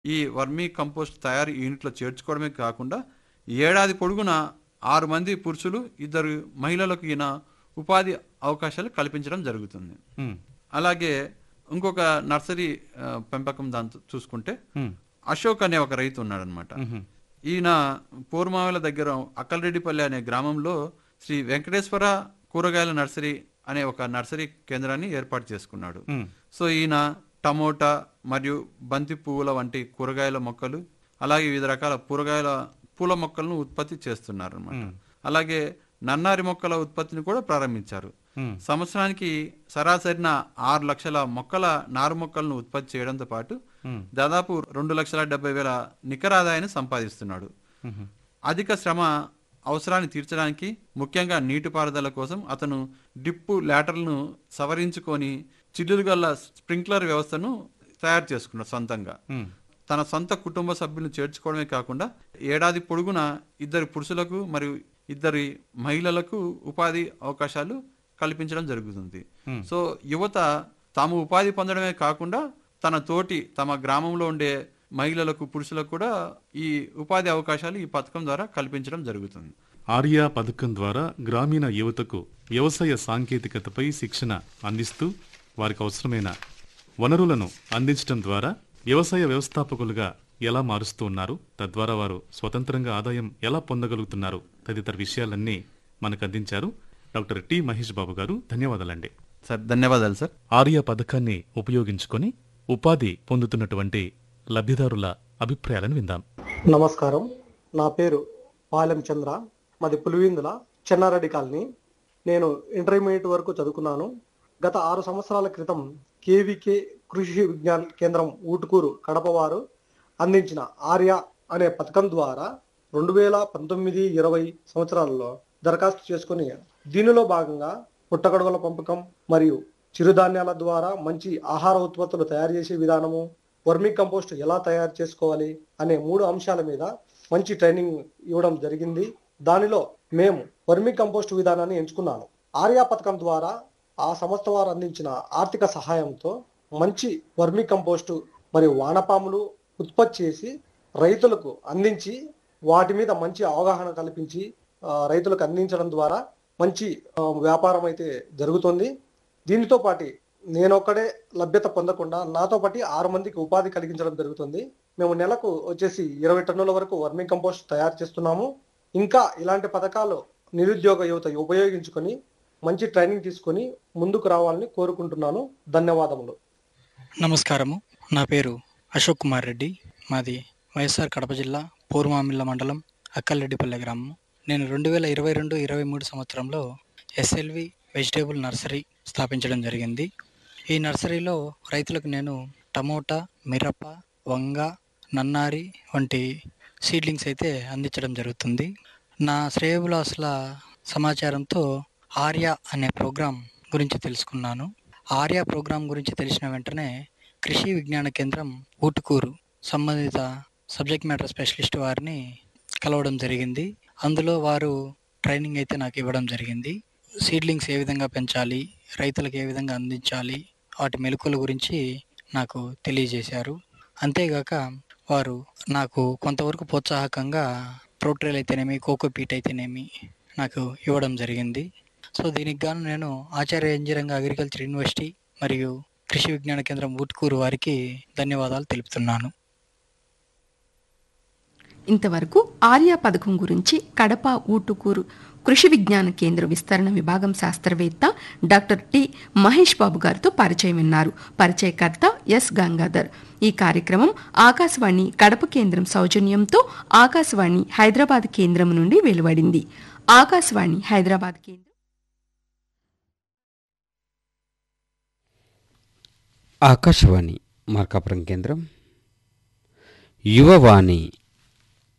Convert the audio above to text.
ఈ vermi compost తయారీ యూనిట్లో చేర్చుకోవడమే కాకుండా ఏడాది పొడుగున ఆరు మంది పురుషులు ఇద్దరు మహిళలకు ఈయన ఉపాధి అవకాశాలు కల్పించడం జరుగుతుంది ఉమ్, అలాగే ఇంకొక నర్సరీ ఆ, పెంపకం దాంతో చూసుకుంటే ఉమ్, అశోక్ అనే ఒక రైతు ఉన్నాడనమాట ఉమ్, ఈయన పూర్మావిల దగ్గర అక్కలరెడ్డిపల్లి అనే గ్రామంలో శ్రీ వెంకటేశ్వర కూరగాయల నర్సరీ అనే ఒక నర్సరీ కేంద్రాన్ని ఏర్పాటు చేసుకున్నాడు ఉమ్, సో ఈయన టమోటా మరియు బంతి పువ్వుల వంటి కూరగాయల మొక్కలు అలాగే వివిధ రకాల కూరగాయల పూల మొక్కలను ఉత్పత్తి చేస్తున్నారు అనమాట అలాగే నన్నారి మొక్కల ఉత్పత్తిని కూడా ప్రారంభించారు ఉమ్, సంవత్సరానికి సరాసరిన ఆరు లక్షల మొక్కల నారు మొక్కలను ఉత్పత్తి చేయడంతో పాటు ఉమ్, దాదాపు రెండు లక్షల డెబ్బై వేల నికర ఆదాయాన్ని సంపాదిస్తున్నాడు ఉమ్, అధిక శ్రమ అవసరాన్ని తీర్చడానికి ముఖ్యంగా నీటిపారుదల కోసం అతను డిప్పు లాటర్లను సవరించుకొని చిల్లులు గల స్ప్రింక్లర్ వ్యవస్థను తయారు చేసుకున్నాడు సొంతంగా ఉమ్, తన సొంత కుటుంబ సభ్యులను చేర్చుకోవడమే కాకుండా ఏడాది పొడుగున ఇద్దరు పురుషులకు మరియు ఇద్దరి మహిళలకు ఉపాధి అవకాశాలు కల్పించడం జరుగుతుంది Hmm. సో యువత తాము ఉపాధి పొందడమే కాకుండా తన తోటి తమ గ్రామంలో ఉండే మహిళలకు పురుషులకు కూడా ఈ ఉపాధి అవకాశాలు ఈ పథకం ద్వారా కల్పించడం జరుగుతుంది ఆర్యా పథకం ద్వారా గ్రామీణ యువతకు వ్యవసాయ సాంకేతికతపై శిక్షణ అందిస్తూ వారికి అవసరమైన వనరులను అందించడం ద్వారా వ్యవసాయ వ్యవస్థాపకులుగా ఎలా మారుస్తూ ఉన్నారు తద్వారా వారు స్వతంత్రంగా ఆదాయం ఎలా పొందగలుగుతున్నారు తదితర విషయాలన్నీ మనకు అందించారు డాక్టర్ టి మహేష్ బాబు గారు ధన్యవాదాలండి సార్ ధన్యవాదాలు సార్ ఆర్య పథకాన్ని ఉపయోగించుకొని ఉపాధి పొందుతున్నటువంటి లబ్ధిదారుల అభిప్రాయాలను విందాం నమస్కారం నా పేరు పాలెం చంద్ర మాది పులివిందుల చెన్నారెడ్డి కాలనీ నేను ఇంటర్మీడియట్ వరకు చదువుకున్నాను గత ఆరు సంవత్సరాల క్రితం కేవీకే కృషి విజ్ఞాన కేంద్రం ఊటుకూరు కడప వారు అందించిన ఆర్య అనే పథకం ద్వారా రెండు వేల పంతొమ్మిది ఇరవై సంవత్సరాలలో దరఖాస్తు చేసుకుని దీనిలో భాగంగా పుట్టగొడవల పెంపకం మరియు చిరుధాన్యాల ద్వారా మంచి ఆహార ఉత్పత్తులు తయారు చేసే విధానము వర్మీ కంపోస్ట్ ఎలా తయారు చేసుకోవాలి అనే మూడు అంశాల మీద మంచి ట్రైనింగ్ ఇవ్వడం జరిగింది దానిలో మేము వర్మీ కంపోస్ట్ విధానాన్ని ఎంచుకున్నాను ఆర్యా పథకం ద్వారా ఆ సంస్థ వారు అందించిన ఆర్థిక సహాయంతో మంచి వర్మీ కంపోస్టు మరియు వానపాములు ఉత్పత్తి చేసి రైతులకు అందించి వాటి మీద మంచి అవగాహన కల్పించి ఆ, రైతులకు అందించడం ద్వారా మంచి ఆ, వ్యాపారం అయితే జరుగుతుంది దీనితో పాటు నేనొక్కడే లభ్యత పొందకుండా నాతో పాటు ఆరు మందికి ఉపాధి కలిగించడం జరుగుతుంది మేము నెలకు వచ్చేసి ఇరవై టన్నుల వరకు వర్మీ కంపోస్ట్ తయారు చేస్తున్నాము ఇంకా ఇలాంటి పథకాలు నిరుద్యోగ యువత ఉపయోగించుకొని మంచి ట్రైనింగ్ తీసుకొని ముందుకు రావాలని కోరుకుంటున్నాను ధన్యవాదములు నమస్కారము నా పేరు అశోక్ కుమార్ రెడ్డి మాది వైఎస్ఆర్ కడప జిల్లా పూర్వమామిళ్ళ మండలం అక్కల్రెడ్డిపల్లె గ్రామం నేను రెండు వేల ఇరవై రెండు ఇరవై మూడు సంవత్సరంలో ఎస్ఎల్వి వెజిటేబుల్ నర్సరీ స్థాపించడం జరిగింది ఈ నర్సరీలో రైతులకు నేను టమోటా మిరప వంగ నన్నారి వంటి సీడ్లింగ్స్ అయితే అందించడం జరుగుతుంది నా శ్రేయబులాసుల సమాచారంతో ఆర్య అనే ప్రోగ్రాం గురించి తెలుసుకున్నాను ఆర్య ప్రోగ్రాం గురించి తెలిసిన వెంటనే కృషి విజ్ఞాన కేంద్రం ఊటుకూరు సంబంధిత సబ్జెక్ట్ మ్యాటర్ స్పెషలిస్ట్ వారిని కలవడం జరిగింది అందులో వారు ట్రైనింగ్ అయితే నాకు ఇవ్వడం జరిగింది సీడ్లింగ్స్ ఏ విధంగా పెంచాలి రైతులకు ఏ విధంగా అందించాలి వాటి మెలకువల గురించి నాకు తెలియజేశారు అంతేగాక వారు నాకు కొంతవరకు ప్రోత్సాహకంగా ప్రోట్రేల్ అయితేనేమి కోకోపీట్ అయితేనేమి నాకు ఇవ్వడం జరిగింది సో దీనికి గాను నేను ఆచార్య ఇంజనీరింగ్ అగ్రికల్చర్ యూనివర్సిటీ మరియు కృషి విజ్ఞాన కేంద్రం ఊట్కూరు వారికి ధన్యవాదాలు తెలుపుతున్నాను ఇంతవరకు ఆర్యా పథకం గురించి కడప ఊటుకూరు కృషి విజ్ఞాన కేంద్ర విస్తరణ విభాగం శాస్త్రవేత్త డాక్టర్ టి మహేష్ బాబు గారితో పరిచయం విన్నారు పరిచయకర్త ఎస్ గంగాధర్ ఈ కార్యక్రమం ఆకాశవాణి కడప కేంద్రం సౌజన్యంతో ఆకాశవాణి హైదరాబాద్ కేంద్రం నుండి వెలువడింది ఆకాశవాణి హైదరాబాద్ కేంద్రం ఆకాశవాణి మార్కాపురం కేంద్రం యువవాణి